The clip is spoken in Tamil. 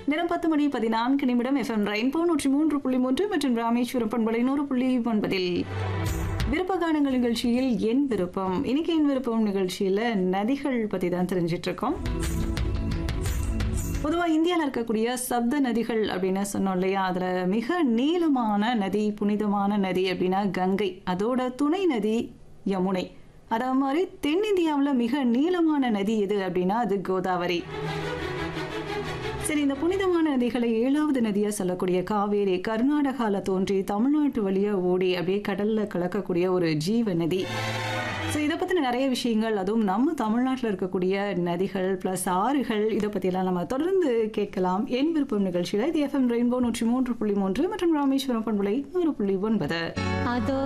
நேரம் பத்து மணி பதினான்கு நிமிடம் எஃப்எம் ரெயின்போ நூற்றி மூன்று புள்ளி மூன்று மற்றும் ராமேஸ்வரம் பண்பலை நூறு புள்ளி ஒன்பதில் விருப்ப கானங்கள் நிகழ்ச்சியில் என் விருப்பம் இன்னைக்கு என் விருப்பம் நிகழ்ச்சியில நதிகள் பத்தி தான் தெரிஞ்சிட்டு இருக்கோம் பொதுவாக இந்தியாவில் இருக்கக்கூடிய சப்த நதிகள் அப்படின்னு சொன்னோம் இல்லையா அதில் மிக நீளமான நதி புனிதமான நதி அப்படின்னா கங்கை அதோட துணை நதி யமுனை அதே மாதிரி தென்னிந்தியாவில் மிக நீளமான நதி எது அப்படின்னா அது கோதாவரி சரி இந்த புனிதமான நதிகளை ஏழாவது நதியா சொல்லக்கூடிய காவேரி கர்நாடகால தோன்றி தமிழ்நாட்டு வழியா ஓடி அப்படியே கடல்ல கலக்கக்கூடிய ஒரு ஜீவ நதி ஸோ இதை பற்றின நிறைய விஷயங்கள் அதுவும் நம்ம தமிழ்நாட்டில் இருக்கக்கூடிய நதிகள் ப்ளஸ் ஆறுகள் இதை பற்றியெல்லாம் நம்ம தொடர்ந்து கேட்கலாம் என் விருப்பம் நிகழ்ச்சியில் இது எஃப்எம் ரெயின்போ நூற்றி மூன்று புள்ளி மூன்று மற்றும் ராமேஸ்வரம் பண்புலை நூறு புள்ளி ஒன்பது அதோ